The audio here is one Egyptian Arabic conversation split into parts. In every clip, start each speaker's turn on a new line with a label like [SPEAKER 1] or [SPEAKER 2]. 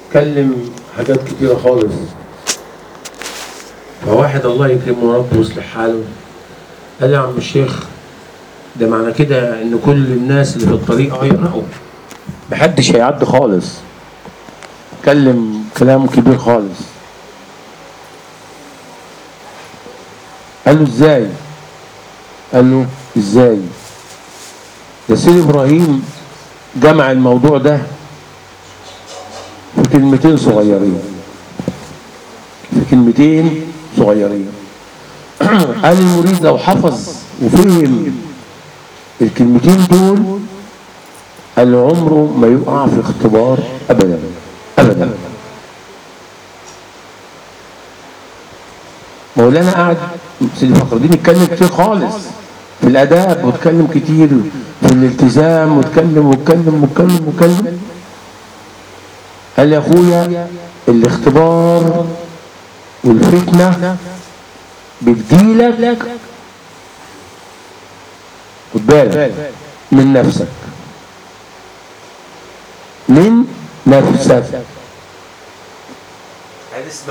[SPEAKER 1] اتكلم حاجات كتيرة خالص فواحد الله يكرمه وربه ويصلح حاله قال لي يا عم الشيخ ده معنى كده ان كل الناس اللي في الطريق هيقرأوا محدش هيعدي خالص اتكلم كلام كبير خالص قال له ازاي قال له ازاي ده سيد ابراهيم جمع الموضوع ده في كلمتين صغيرين في كلمتين صغيرين قال المريد لو حفظ وفهم الكلمتين دول قال عمره ما يقع في اختبار ابدا ابدا مولانا قاعد سيدي فخر الدين يتكلم كتير خالص في الاداب واتكلم كتير في الالتزام واتكلم واتكلم واتكلم واتكلم قال يا اخويا الاختبار والفتنه بتجيلك خد بالك من نفسك من نفسك هنسمع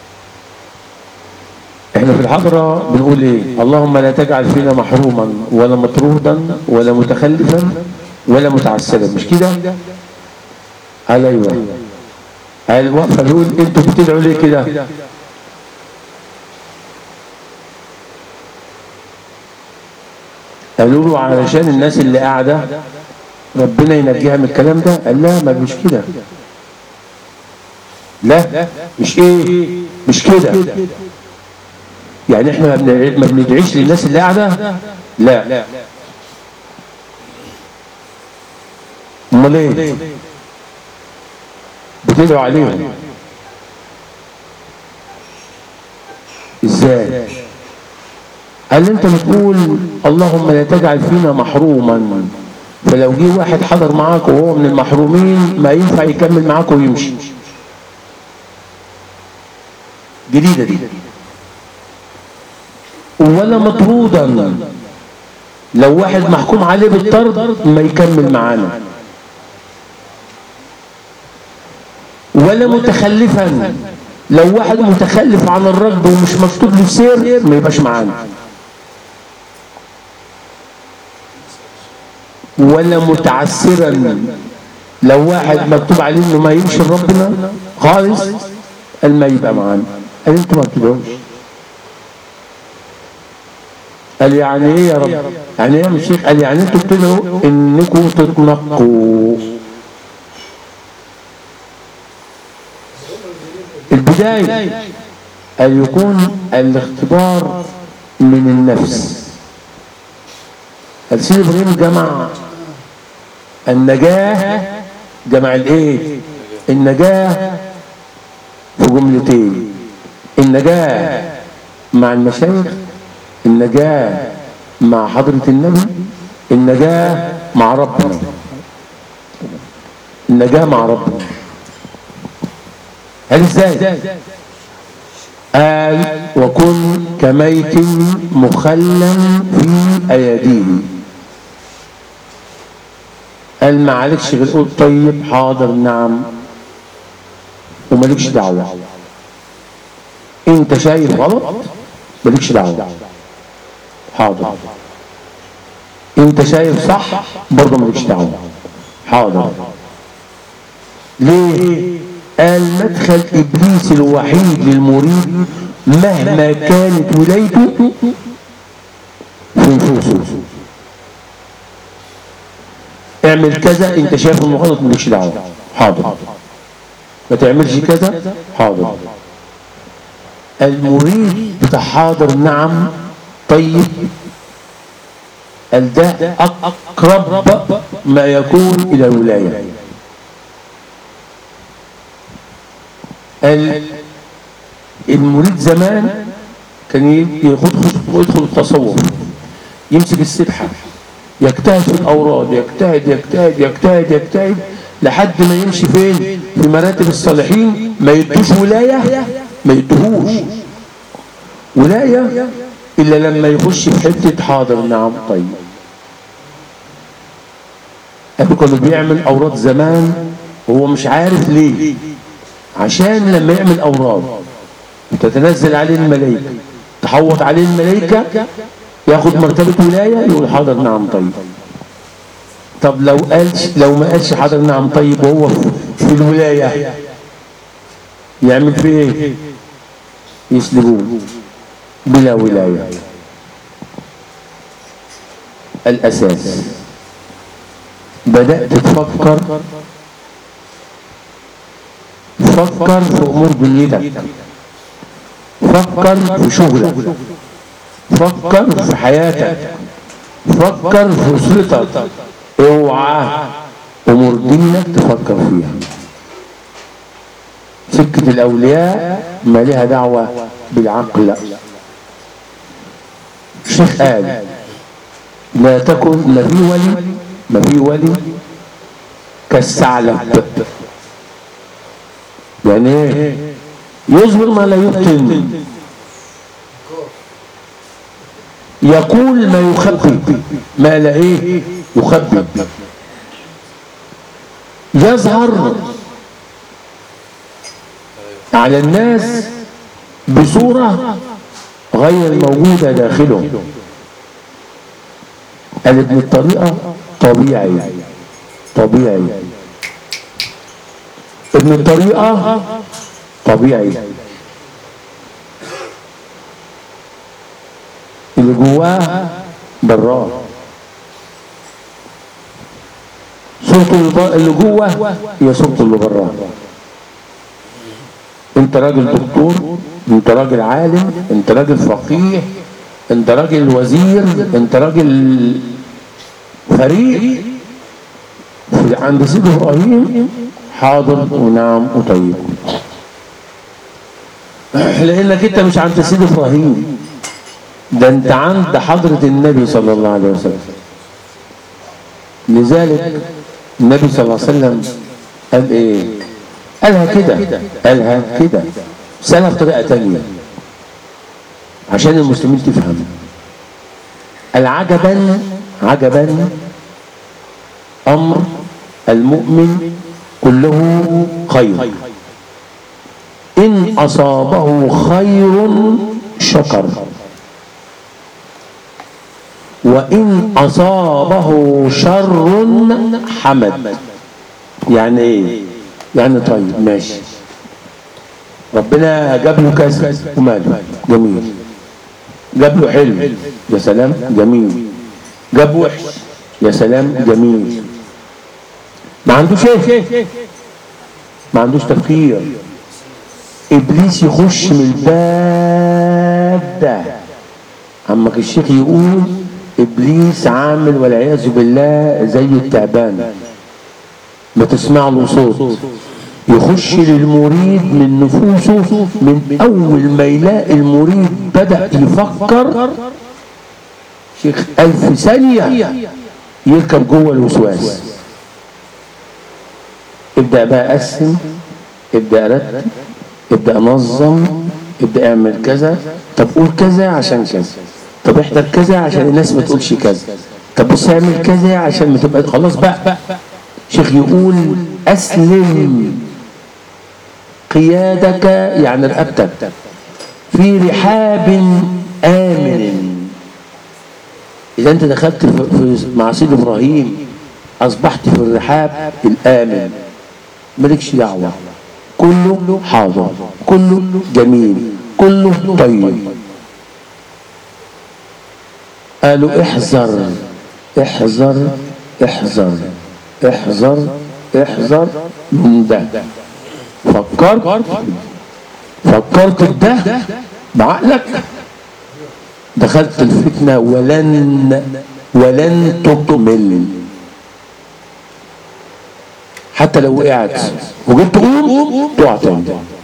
[SPEAKER 1] احنا في الحضرة بنقول ايه اللهم لا تجعل فينا محروما ولا مطرودا ولا متخلفا ولا متعسرا مش كده قال ايوه قال وقفه بيقول انتوا بتدعوا ليه كده قالوا له علشان الناس اللي قاعده ربنا ينجيها من الكلام ده قال لا ما مش كده لا مش ايه مش كده يعني احنا ما بن- ما بندعيش للناس اللي قاعده لا امال ايه بتدعوا عليهم ازاي قال لي انت بتقول اللهم لا تجعل فينا محروما فلو جه واحد حضر معاك وهو من المحرومين ما ينفع يكمل معاك ويمشي جديدة دي ولا مطرودا لو واحد محكوم عليه بالطرد ما يكمل معانا ولا متخلفا لو واحد متخلف عن الركض ومش مكتوب له سير ما يبقاش معانا ولا متعسرا لو واحد مكتوب عليه انه ما يمشي لربنا خالص قال ما يبقى معانا قال انتوا ما بتدعوش قال يعني ايه يا رب يعني ايه يا شيخ قال يعني انتوا بتدعوا انكم تتنقوا البداية أن يكون الاختبار من النفس السيد إبراهيم جمع النجاة جمع الايه النجاة في جملتين النجاة مع المشايخ النجاة مع حضرة النبي النجاة مع ربنا النجاة مع ربنا قال ازاي قال وكن كميت مخلم في اياديه قال ما عليكش غير قول طيب حاضر نعم ومالكش دعوه انت شايف غلط مالكش دعوه حاضر انت شايف صح برضه مالكش دعوه حاضر ليه قال مدخل ابليس الوحيد للمريد مهما كانت ولايته في نفوسه اعمل كذا انت شايف انه غلط مالكش دعوه حاضر ما تعملش كذا حاضر المريد بتاع حاضر نعم طيب قال ده اقرب ما يكون الى الولايه قال المريد زمان كان يدخل يدخل التصوف يمسك السبحه يجتهد في الاوراد يجتهد يجتهد يجتهد يجتهد لحد ما يمشي فين في مراتب الصالحين ما يدوش ولايه ما يدوهوش ولايه الا لما يخش في حته حاضر نعم طيب قالوا كانوا بيعمل اوراد زمان وهو مش عارف ليه عشان لما يعمل أوراد وتتنزل عليه الملائكة تحوط عليه الملائكة ياخد مرتبة ولاية يقول حاضر نعم طيب طب لو قالش لو ما قالش حاضر نعم طيب وهو في الولاية يعمل فيه ايه؟ يسلبوه بلا ولاية الأساس بدأت تفكر فكر في أمور دنيتك فكر في شغلك فكر في حياتك فكر في أسرتك اوعى أمور دينك تفكر فيها سكة الأولياء ما لها دعوة بالعقل لا الشيخ قال لا تكن ما في ولي ما في ولي كالثعلب يعني ايه يظهر ما لا يبطن يقول ما يخبي ما لا ايه يخبي يظهر على الناس بصورة غير موجودة داخله قال ابن الطريقة طبيعي طبيعي ابن الطريقة طبيعي اللي جواه براه صورته اللي جوه هي صورته اللي براه انت راجل دكتور انت راجل عالم انت راجل فقيه انت راجل وزير انت راجل فريق عند سيدي ابراهيم حاضر ونعم وطيب لانك انت مش عند سيدي ابراهيم ده انت عند حضرة النبي صلى الله عليه وسلم لذلك النبي صلى الله عليه وسلم قال ايه قالها كده قالها كده سألها بطريقة تانية عشان المسلمين تفهم العجبا عجبا أمر المؤمن كله خير إن أصابه خير شكر وإن أصابه شر حمد يعني إيه؟ يعني طيب ماشي ربنا جاب له كذا وماله جميل جاب له حلو يا سلام جميل جاب وحش يا سلام جميل ما عندوش ايه ما عندوش تفكير ابليس يخش من الباب ده عمك الشيخ يقول ابليس عامل والعياذ بالله زي التعبان ما تسمع له صوت يخش للمريد من نفوسه من اول ما يلاقي المريد بدا يفكر شيخ الف ثانيه يركب جوه الوسواس ابدا بقى اقسم ابدا ارتب ابدا انظم ابدا اعمل كذا طب قول كذا عشان كذا طب احضر كذا عشان الناس ما تقولش كذا طب بص اعمل كذا عشان ما تبقى خلاص بقى شيخ يقول اسلم قيادك يعني رقبتك في رحاب امن اذا انت دخلت في مع سيد ابراهيم اصبحت في الرحاب الامن مالكش دعوه كله حاضر كله جميل كله طيب قالوا احذر احذر احذر احذر احذر من ده فكرت فكرت في ده بعقلك دخلت الفتنة ولن ولن تكمل حتى لو وقعت وجيت تقوم تقع تاني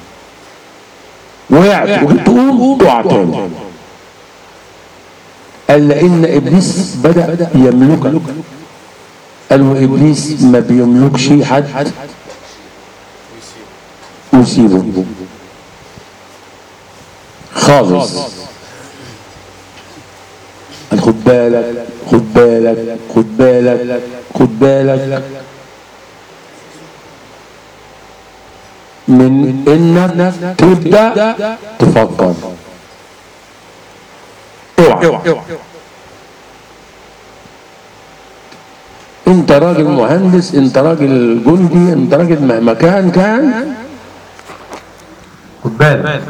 [SPEAKER 1] وقعت وجيت تقوم تقع تاني قال لان ابليس بدا يملكك قال وابليس ما بيملكش حد يسيبه خالص قال خد بالك خد بالك خد بالك خد بالك من انك تبدا تفكر اوعى انت راجل مهندس انت راجل جندي انت راجل مهما كان كان خد بالك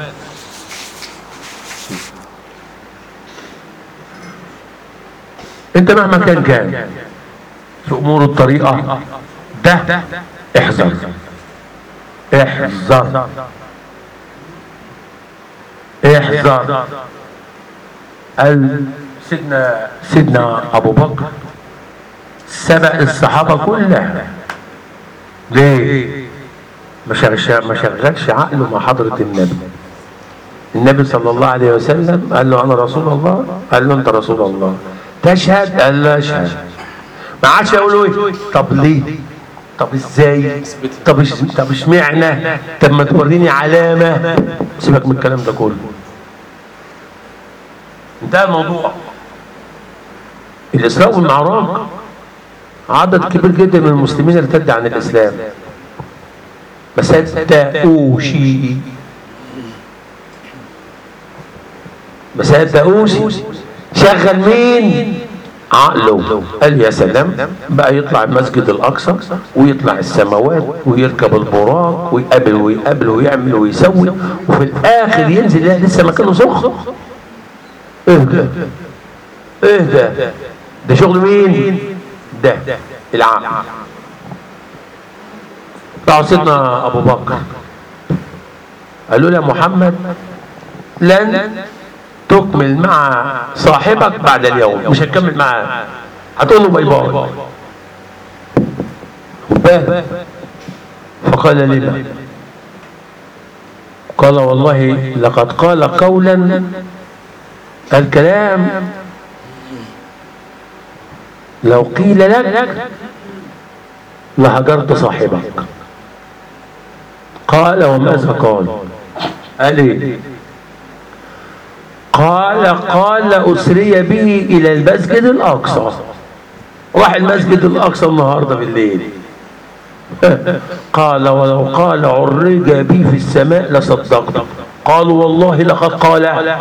[SPEAKER 1] انت مهما كان كان في امور الطريقه ده احذر احذر احذر قال سيدنا سيدنا ابو بكر سبق الصحابه كلها ليه ما شغلش ما شغلش عقله مع حضره النبي النبي صلى الله عليه وسلم قال له انا رسول الله قال له انت رسول الله تشهد قال له اشهد ما عادش يقولوا ايه طب ليه طب ازاي طب إش- طب اشمعنى طب ما توريني علامه سيبك من الكلام ده كله انتهى الموضوع الاسراء والمعراج عدد كبير جدا من المسلمين ارتد عن الاسلام ما صدقوش ما صدقوش شغل مين عقله قال يا سلام بقى يطلع المسجد الاقصى ويطلع السماوات ويركب البراق ويقابل ويقابل ويعمل ويسوي وفي الاخر ينزل يلاقي لسه مكانه سخن ايه ده ايه ده ده شغل مين ده العقل طلعوا سيدنا ابو بكر قالوا له يا محمد لن تكمل مع صاحبك بعد اليوم مش هتكمل معاه هتقول له باي باي خد بالك. فقال لما قال والله لقد قال قولا الكلام لو قيل لك لهجرت صاحبك قال وماذا قال قال ايه قال قال أسري به إلى المسجد الأقصى راح المسجد الأقصى النهاردة بالليل قال ولو قال عرج بي في السماء لصدقت قالوا والله لقد قال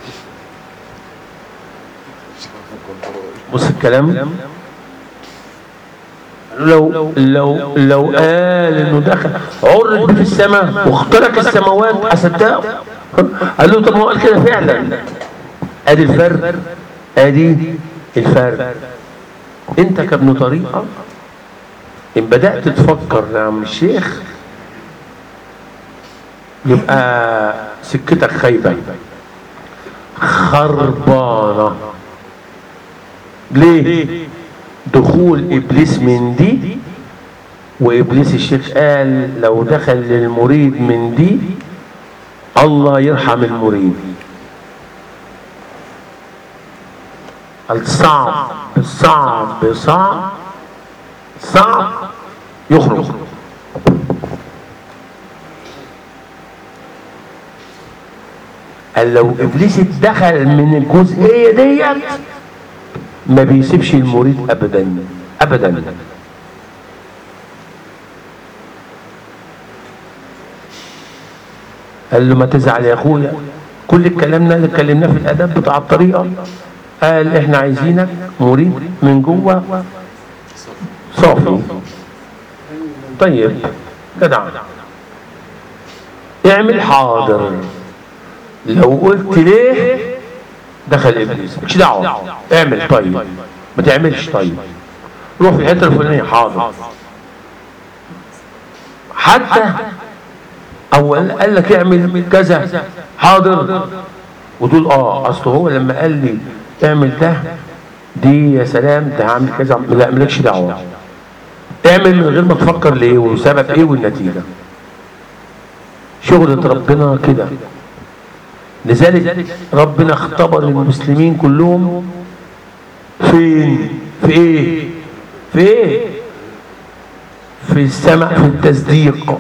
[SPEAKER 1] بص الكلام لو لو لو قال انه دخل عرج بي في السماء واخترق السماوات اصدقه قال له طب ما هو قال كده فعلا ادي الفرق ادي الفرق انت كابن طريقه ان بدات تفكر يا عم الشيخ يبقى سكتك خايبه خربانه ليه دخول ابليس من دي وابليس الشيخ قال لو دخل للمريد من دي الله يرحم المريد الصعب صعب صعب صعب يخرج قال لو ابليس اتدخل من الجزئيه ديت ما بيسيبش المريد ابدا ابدا قال له ما تزعل يا اخويا كل كلامنا اللي اتكلمناه في الاداب بتاع الطريقه قال احنا عايزينك مريد من جوه صافي طيب جدع اعمل حاضر لو قلت ليه دخل ابليس مش دعوه اعمل طيب ما تعملش طيب روح في الحته الفلانيه حاضر حتى اول قال لك اعمل كذا حاضر وتقول اه اصل هو لما قال لي اعمل ده دي يا سلام ده هعمل كذا لا مالكش دعوه اعمل من غير ما تفكر ليه وسبب ايه والنتيجه شغلة ربنا كده لذلك ربنا اختبر المسلمين كلهم فين في ايه في ايه في السمع في التصديق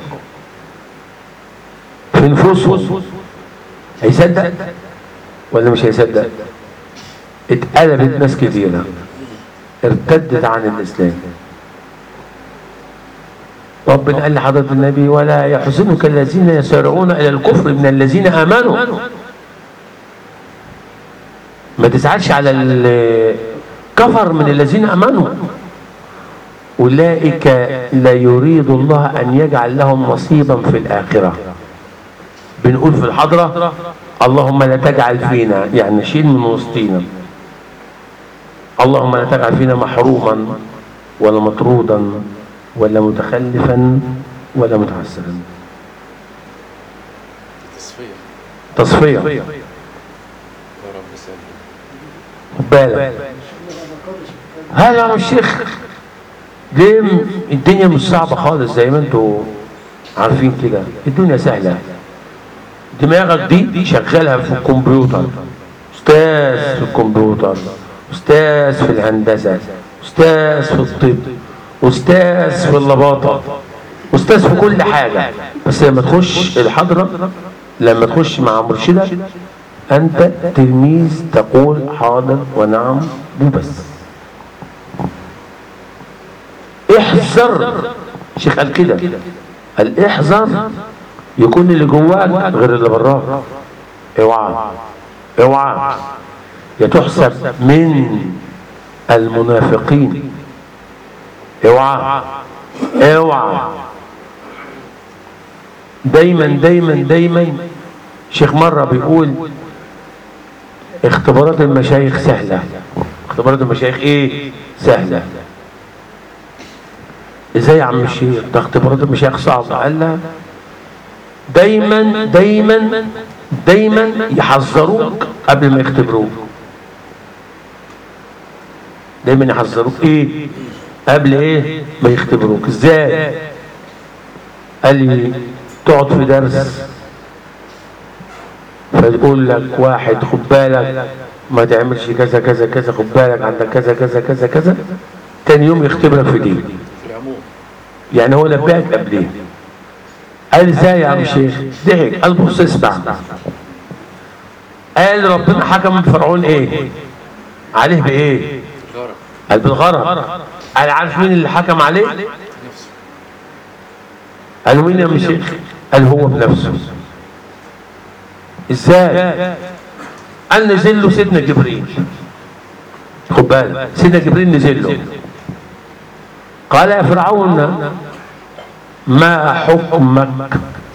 [SPEAKER 1] في نفوسهم هيصدق ولا مش هيصدق اتقلبت ناس كتيرة ارتدت عن الإسلام ربنا قال لحضرة النبي ولا يحزنك الذين يسارعون إلى الكفر من الذين آمنوا ما تزعلش على الكفر من الذين آمنوا أولئك لا يريد الله أن يجعل لهم نصيبا في الآخرة بنقول في الحضرة اللهم لا تجعل فينا يعني شيل من وسطينا اللهم لا تجعل فينا محروما ولا مطرودا ولا متخلفا ولا متعسرا
[SPEAKER 2] تصفية
[SPEAKER 1] تصفية
[SPEAKER 2] يا رب سلم
[SPEAKER 1] خد بالك هذا يا عم الشيخ ليه م- الدنيا مش صعبة خالص زي ما انتوا عارفين كده الدنيا سهلة دماغك دي شغالها في الكمبيوتر استاذ في الكمبيوتر استاذ في الهندسة استاذ في الطب استاذ في اللباطة استاذ في كل حاجة بس لما تخش الحضرة لما تخش مع مرشدة انت تلميذ تقول حاضر ونعم وبس احذر شيخ قال كده قال احذر يكون اللي جواك غير اللي براك اوعى اوعى يا تحسب من المنافقين اوعى اوعى دايما دايما دايما شيخ مرة بيقول اختبارات المشايخ سهلة اختبارات المشايخ ايه سهلة ازاي يا عم الشيخ ده اختبارات المشايخ صعبة قال لا دايما دايما دايما يحذروك قبل ما يختبروك دايما يحذروك ايه قبل ايه ما يختبروك ازاي قال لي تقعد في درس فيقول لك واحد خد بالك ما تعملش كذا كذا كذا خد بالك عندك كذا كذا كذا كذا تاني يوم يختبرك في دي
[SPEAKER 2] في العموم
[SPEAKER 1] يعني هو نبهك قبليه قال ازاي يا عم الشيخ ضحك قال بص اسمع قال ربنا حكم فرعون ايه عليه بايه
[SPEAKER 2] غرق
[SPEAKER 1] قال بالغرق قال عارف مين اللي حكم عليه
[SPEAKER 2] نفسه
[SPEAKER 1] قالوا مين يا عم الشيخ قال هو بنفسه ازاي قال نزل له سيدنا جبريل خد بالك سيدنا جبريل نزل له قال يا فرعون ما حكمك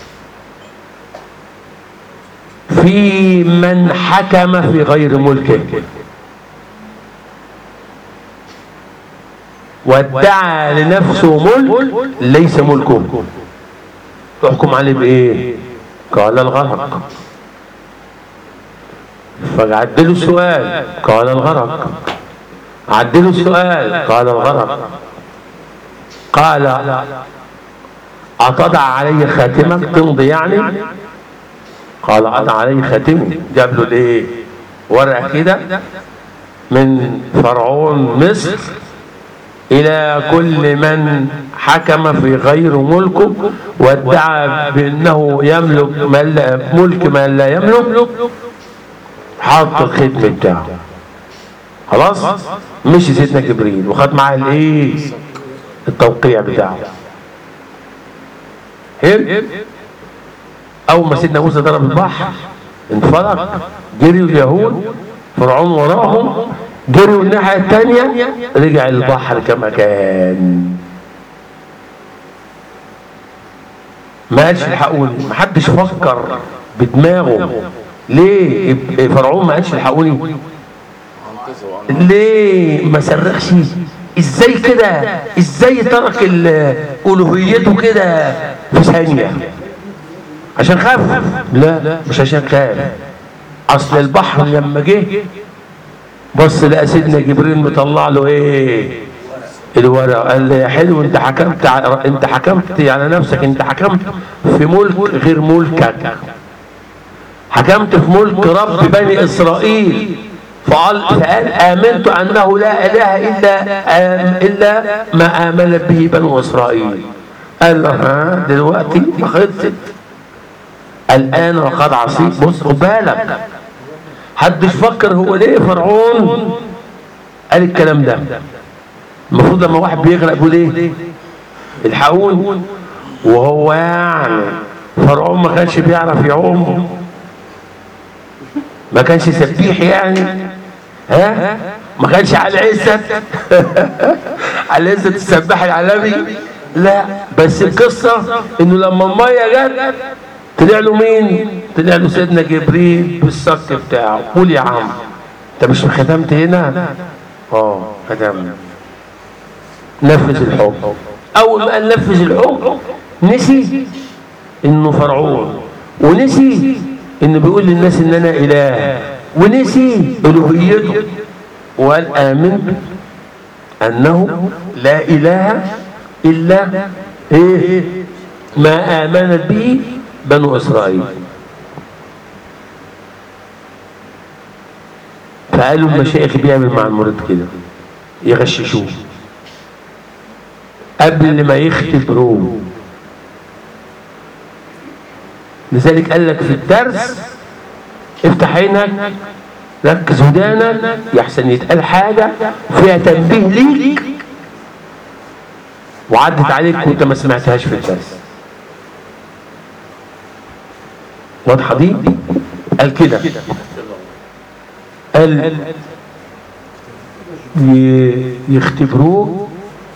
[SPEAKER 1] في من حكم في غير ملكه وادعى لنفسه ملك ليس ملكه تحكم عليه بايه قال الغرق فعدله السؤال قال الغرق عدله السؤال قال الغرق قال أتضع علي خاتمك تمضي يعني قال أضع علي خاتمي جاب له الايه ورقة كده من فرعون مصر إلى كل من حكم في غير ملكه وادعى بأنه يملك من لا ملك من لا يملك حط الختم بتاعه خلاص مشي سيدنا جبريل وخد معاه الايه التوقيع بتاعه هرب اول ما سيدنا موسى ضرب البحر انفلق جريوا اليهود فرعون وراهم جريوا الناحيه الثانيه رجع البحر كما كان ما قالش الحقوني ما حدش فكر بدماغه ليه فرعون ما قالش الحقوني
[SPEAKER 2] انقذه وأنقذه.
[SPEAKER 1] ليه ما صرخش ازاي كده ازاي ترك ال- الوهيته كده في ثانيه عشان خاف لا مش عشان خاف اصل البحر لما جه بص لقى سيدنا جبريل مطلع له ايه الورق قال له يا حلو انت حكمت ع- انت حكمت على نفسك انت حكمت في ملك غير ملكك حكمت في ملك رب بني اسرائيل فقال, فقال امنت انه لا اله الا آم الا ما امنت به بنو اسرائيل قال له ها دلوقتي ما خلصت الان وقد عصيت بص خد بالك حدش فكر هو ليه فرعون قال الكلام ده المفروض لما واحد بيغرق بيقول ايه الحقوني وهو يعني فرعون ما كانش بيعرف يعوم ما كانش سبيح يعني ها ما كانش على عزت على عزت السباح العالمي لا بس القصة انه لما المية جت طلع له مين طلع له سيدنا جبريل بالصك بتاعه قول يا عم انت مش ختمت هنا اه ختمنا نفذ الحكم اول ما قال نفذ الحكم نسي انه فرعون ونسي انه بيقول للناس ان انا اله ونسي الوهيته وقال امنت انه لا اله الا ايه ما امنت به بنو اسرائيل فقالوا المشايخ بيعمل مع المريض كده يغششوه قبل ما يختبروه لذلك قال لك في الدرس افتح عينك ركز ودانك يحسن يتقال حاجة فيها تنبيه ليك وعدت عليك وانت ما سمعتهاش في الدرس واضحة دي قال كده قال ي- يختبروه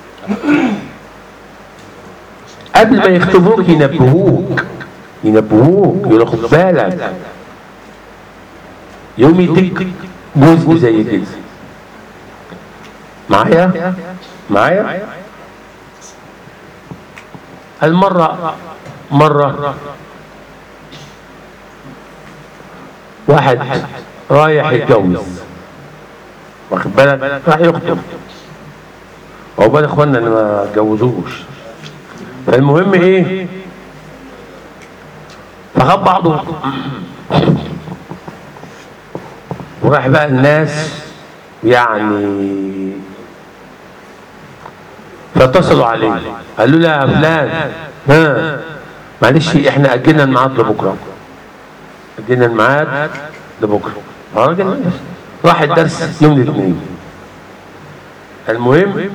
[SPEAKER 1] قبل ما يختبروك ينبهوك ينبهوك يقولوا خد بالك يوم يديك جزء زي كده معايا معايا المرة مرة واحد رايح يتجوز واخد بالك راح يخطب عقبال اخواننا اللي ما اتجوزوش فالمهم ايه فخد بعضه وراح بقى الناس يعني فاتصلوا عليه قالوا له يا فلان ها معلش احنا اجلنا الميعاد لبكره اجلنا الميعاد لبكره الراجل راح الدرس يوم الاثنين المهم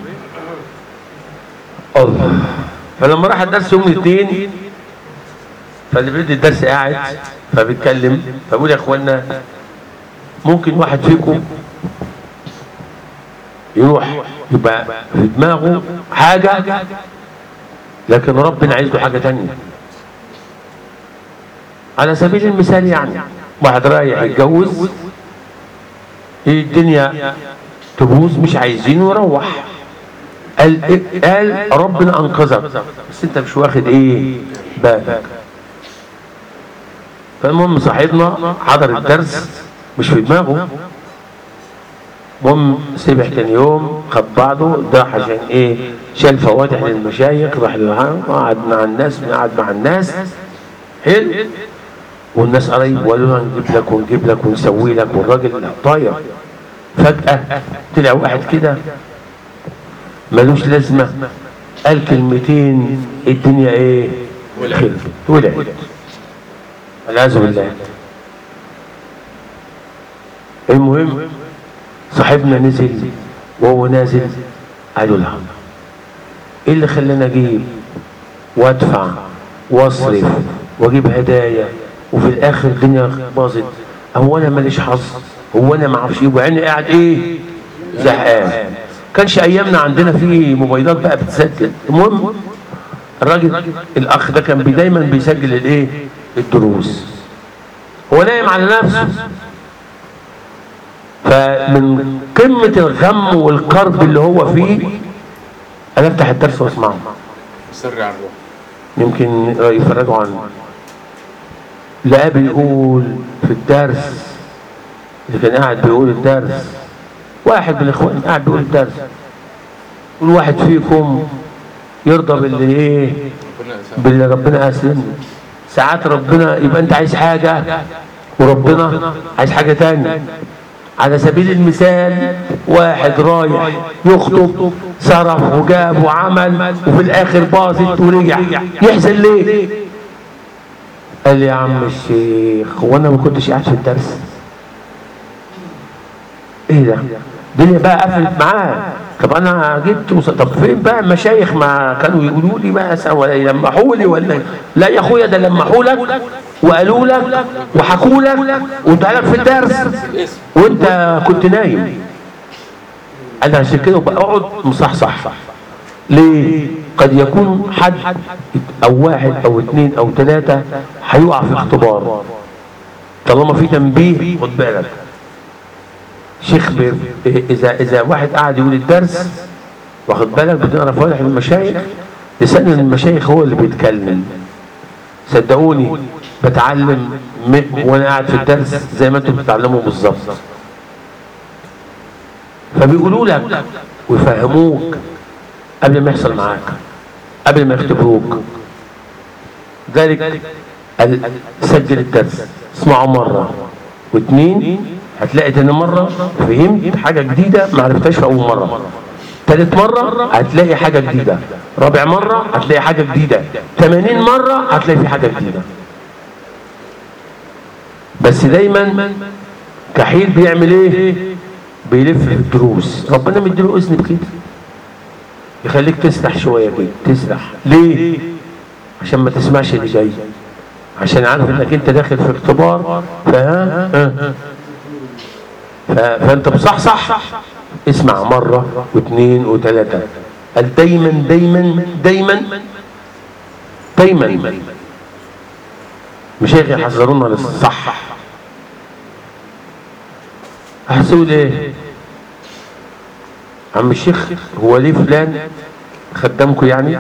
[SPEAKER 1] الله فلما راح الدرس يوم الاثنين فاللي بيدي الدرس قاعد فبيتكلم فبقول يا اخوانا ممكن واحد فيكم يروح يبقى في دماغه حاجة لكن ربنا عايز له حاجة تانية على سبيل المثال يعني واحد رايح يتجوز الدنيا تبوظ مش عايزينه يروح قال إيه؟ قال ربنا انقذك بس انت مش واخد ايه بالك فالمهم صاحبنا حضر الدرس مش في دماغه المهم سبح تاني يوم خد بعضه ده عشان ايه شال فواتح للمشايخ راح للعام قعد مع الناس قعد مع الناس حلو والناس قريب وقالوا له نجيب لك ونجيب لك ونسوي لك والراجل طاير فجأة طلع واحد كده ملوش لازمة قال كلمتين الدنيا ايه
[SPEAKER 2] ولعت.
[SPEAKER 1] ولعت والعياذ بالله المهم صاحبنا نزل وهو نازل قالوا له ايه اللي خلاني اجيب وادفع واصرف واجيب هدايا وفي الاخر الدنيا باظت هو انا ماليش حظ هو انا ما اعرفش ايه وعيني قاعد ايه زهقان كانش ايامنا عندنا في موبايلات بقى بتسجل المهم الراجل الاخ ده كان بي دايما بيسجل الايه الدروس هو نايم على نفسه فمن قمة الغم والكرب اللي هو فيه أنا أفتح الدرس وأسمعه
[SPEAKER 2] سر عن روح
[SPEAKER 1] يمكن يفرجوا عنه لقاه بيقول في الدرس اللي كان قاعد بيقول الدرس واحد من الاخوان قاعد بيقول الدرس كل واحد فيكم يرضى باللي ايه
[SPEAKER 2] ربنا يسامحك.
[SPEAKER 1] باللي ربنا اسلمه ساعات ربنا يبقى انت عايز حاجة وربنا عايز حاجة تانية على سبيل المثال واحد رايح يخطب صرف وجاب وعمل وفي الاخر باظت ورجع يحزن ليه قال لي يا عم الشيخ هو انا ما كنتش قاعد في الدرس ايه ده الدنيا بقى قفلت معاه طب انا جبت وص... طب فين بقى المشايخ ما كانوا يقولوا لي بقى سوا ولا يلمحوا لي ولا لا يا اخويا ده لمحوا لك وقالوا لك وحكوا لك وانت لك في الدرس
[SPEAKER 2] الاسم
[SPEAKER 1] وانت كنت نايم انا عشان كده بقعد مصحصح ليه قد يكون حد او واحد او اثنين او ثلاثة هيقع في اختبار طالما في تنبيه خد بالك شيخ بي- اذا اذا واحد قاعد يقول الدرس واخد بالك بتقرا فواتح المشايخ لسان المشايخ هو اللي بيتكلم صدقوني بتعلم م- وانا قاعد في الدرس زي ما انتم بتتعلموا بالظبط فبيقولوا لك ويفهموك قبل ما يحصل معاك قبل ما يختبروك ذلك ال- سجل الدرس اسمعه مرة واثنين هتلاقي تاني مرة فهمت حاجة جديدة ما عرفتهاش في أول مرة تالت مرة هتلاقي حاجة جديدة رابع مرة هتلاقي حاجة جديدة 80 مرة هتلاقي في حاجة جديدة بس دايما كحيل بيعمل ايه بيلف في الدروس ربنا مديله اذن بكده يخليك تسرح شويه كده تسرح ليه عشان ما تسمعش اللي جاي عشان عارف انك انت داخل في اختبار فها ها. ف- فانت بصحصح اسمع مره واثنين وثلاثه قال دايما دايما دايما دايما مشايخ يحذرونا للصح هتقول ايه عم الشيخ هو ليه فلان خدامكم يعني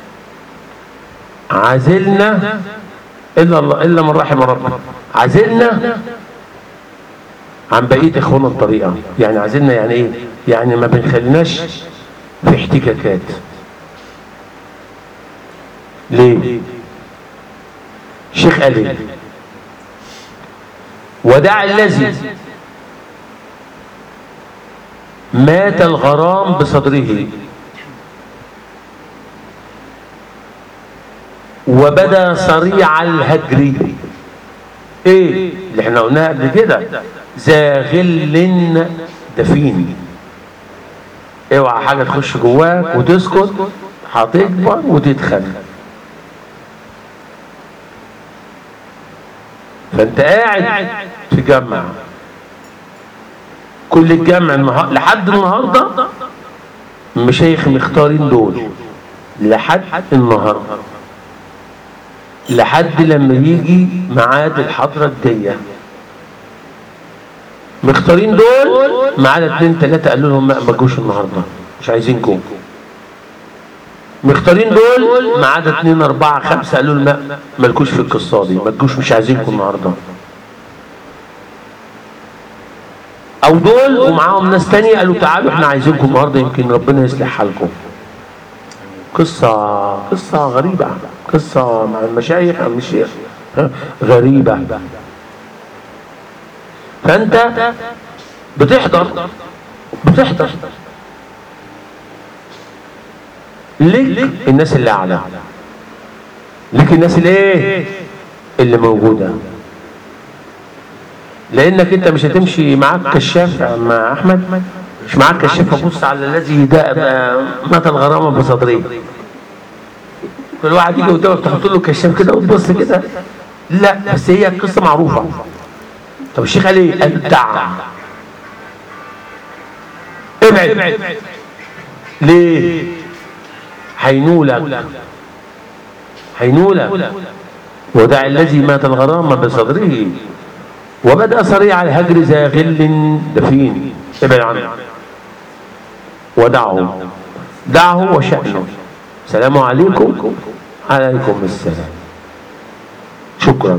[SPEAKER 1] عازلنا الا الله الا من رحم ربنا عازلنا عن بقيه اخوانا الطريقه يعني عازلنا يعني ايه يعني ما بنخليناش في احتكاكات ليه الشيخ قال ايه ودع الذي مات الغرام بصدره وبدا صريع الهجر ايه اللي احنا قلناها قبل كده ذا غل دفين اوعى حاجه تخش جواك وتسكت هتكبر وتتخن فانت قاعد تجمع كل الجمع النهار لحد النهارده مشايخ مختارين دول لحد النهارده لحد لما يجي ميعاد الحضره الجايه مختارين دول ما عدا اتنين تلاته قالوا لهم ما ما تجوش النهارده مش عايزينكم مختارين دول ما عدا اتنين اربعه خمسه قالوا لهم ما مالكوش في القصه دي ما تجوش مش عايزينكم النهارده او دول ومعاهم ناس تانية قالوا تعالوا احنا عايزينكم النهارده يمكن ربنا يصلح حالكم قصة قصة غريبة قصة مع المشايخ أو الشيخ ها، غريبة فأنت بتحضر بتحضر ليك الناس اللي أعلى ليك الناس اللي إيه اللي موجودة لانك انت مش هتمشي معاك كشاف يا عم احمد مش معاك كشاف ابص على الذي ده مات الغرامه بصدره كل واحد يجي قدامك تحط له كشاف كده وتبص كده لا بس هي القصه معروفه طب الشيخ قال ايه؟ قال دع ابعد ليه؟ هينولك هينولك ودع الذي مات الغرامه بصدره وبدأ صريع الهجر ذا غل دفين ابعد عنه ودعه دعه وشأنه السلام عليكم عليكم السلام شكرا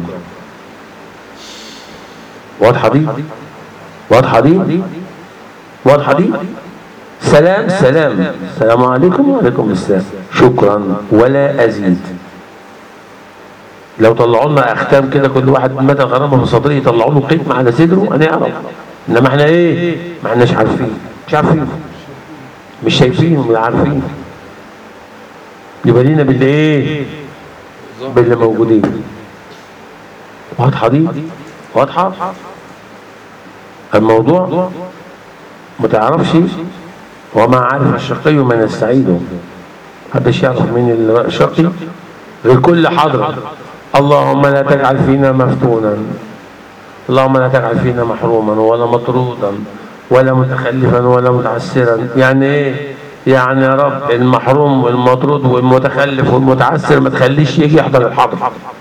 [SPEAKER 1] واضحة دي واضحة دي واضحة دي سلام سلام السلام عليكم وعليكم السلام شكرا ولا أزيد لو طلعوا لنا اختام كده كل واحد مدى غرامه في صدره يطلعوا له قيمه على صدره هنعرف انما احنا ايه ما احناش عارفين مش عارفين مش شايفين ولا عارفين يبقى لينا باللي ايه باللي موجودين واضحه دي واضحه الموضوع ما تعرفش وما عرف الشقي من السعيد محدش يعرف مين الشقي غير كل حضرة اللهم لا تجعل فينا مفتونا اللهم لا تجعل فينا محروما ولا مطرودا ولا متخلفا ولا متعسرا يعني ايه يعني يا رب المحروم والمطرود والمتخلف والمتعسر ما تخليش يجي يحضر الحضر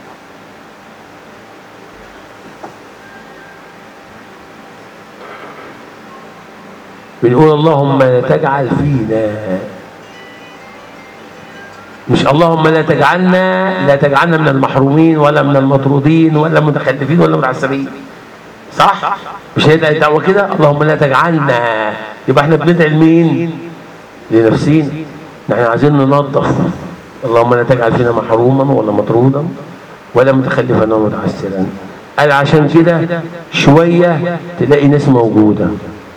[SPEAKER 1] بنقول اللهم لا تجعل فينا مش اللهم لا تجعلنا لا تجعلنا من المحرومين ولا من المطرودين ولا المتخلفين ولا المتعسرين صح مش هي الدعوه كده اللهم لا تجعلنا يبقى احنا بندعي لمين لنفسينا احنا عايزين ننظف اللهم لا تجعل فينا محروما ولا مطرودا ولا متخلفا ولا متعسرا قال عشان كده شويه تلاقي ناس موجوده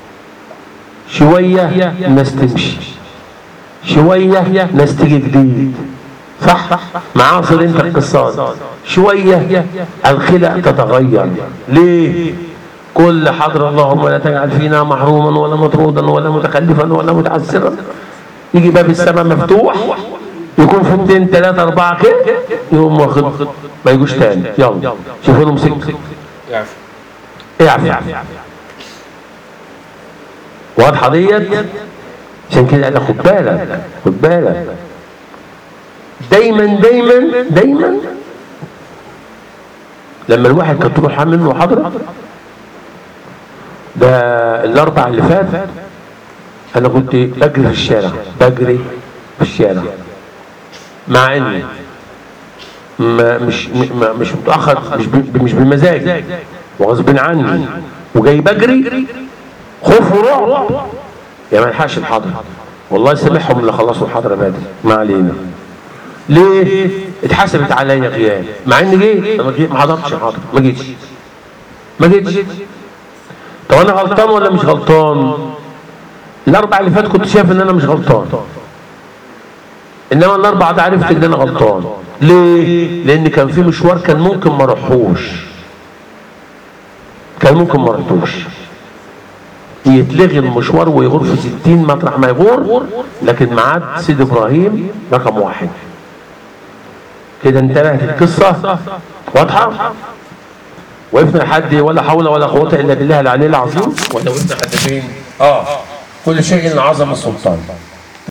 [SPEAKER 1] شويه ناس تمشي شويه ناس تيجي جديد صح معاصر انت القصات شويه الخلق تتغير ليه كل حضر اللهم لا تجعل فينا محروما ولا مطرودا ولا متخلفا ولا متعسرا يجي باب السماء مفتوح يكون في 200 3 4 كده يقوم واخد ما يجوش تاني يلا شوفوا لهم سكه
[SPEAKER 2] يعفو
[SPEAKER 1] اعفي واضحه ديت عشان كده قال لك خد بالك خد بالك دايما دايما دايما لما الواحد كانت تروح منه حضره ده الاربع اللي فات انا كنت بجري في الشارع بجري في الشارع مع اني ما مش ما مش متاخر مش ب- مش بمزاج وغصب عني وجاي بجري خوف ورعب يا ما الحقش الحضر والله سامحهم اللي خلصوا الحضره بدري ما علينا ليه اتحسبت عليا غياب مع اني جيت أنا جيت ما حضرتش الحضره ما جيتش ما جيتش طب انا غلطان ولا مش غلطان الاربع اللي فات كنت شايف ان انا مش غلطان انما الاربع ده عرفت ان انا غلطان ليه لان كان في مشوار كان ممكن ما اروحوش كان ممكن ما اروحوش يتلغي المشوار ويغور في 60 مطرح ما يغور لكن ميعاد سيد ابراهيم رقم واحد كده انتبهت القصه واضحه وقفنا لحد ولا حول ولا قوه الا بالله العلي العظيم ولا وقفنا لحد فين اه كل شيء عظم السلطان